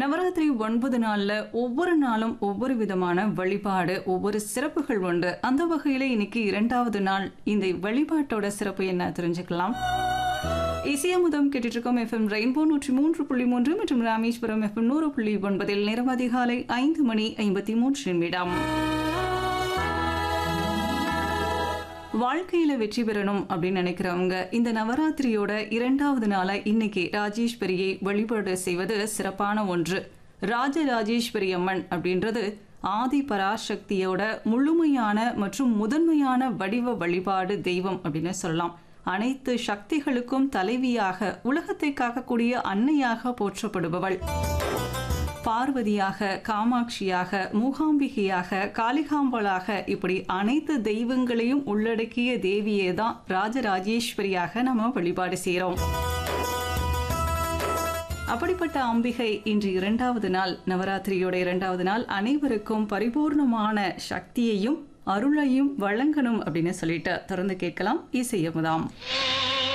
நவராத்திரி ஒன்பது நாள்ல ஒவ்வொரு நாளும் ஒவ்வொரு விதமான வழிபாடு ஒவ்வொரு சிறப்புகள் உண்டு அந்த வகையில இன்னைக்கு இரண்டாவது நாள் இந்த வழிபாட்டோட சிறப்பு என்ன தெரிஞ்சுக்கலாம் இசையமுதம் கேட்டுட்டு இருக்கோம் எஃப்எம் ரெயின்போ நூற்றி மூன்று புள்ளி மூன்று மற்றும் ராமேஸ்வரம் எஃப்எம் நூறு புள்ளி ஒன்பதில் நேரம் அதிகாலை ஐந்து மணி ஐம்பத்தி மூன்று நிமிடம் வாழ்க்கையில வெற்றி பெறணும் அப்படின்னு நினைக்கிறவங்க இந்த நவராத்திரியோட இரண்டாவது நாளா இன்னைக்கு ராஜேஸ்வரியை வழிபாடு செய்வது சிறப்பான ஒன்று ராஜராஜேஸ்வரி அம்மன் அப்படின்றது ஆதி பராசக்தியோட முழுமையான மற்றும் முதன்மையான வடிவ வழிபாடு தெய்வம் அப்படின்னு சொல்லலாம் அனைத்து சக்திகளுக்கும் தலைவியாக உலகத்தை காக்கக்கூடிய அன்னையாக போற்றப்படுபவள் பார்வதியாக காமாட்சியாக மூகாம்பிகையாக காளிகாம்பலாக இப்படி அனைத்து தெய்வங்களையும் உள்ளடக்கிய தேவியே தான் ராஜராஜேஸ்வரியாக நம்ம வழிபாடு செய்கிறோம் அப்படிப்பட்ட அம்பிகை இன்று இரண்டாவது நாள் நவராத்திரியோட இரண்டாவது நாள் அனைவருக்கும் பரிபூர்ணமான சக்தியையும் அருளையும் வழங்கணும் அப்படின்னு சொல்லிட்டு தொடர்ந்து கேட்கலாம் இசையமுதாம்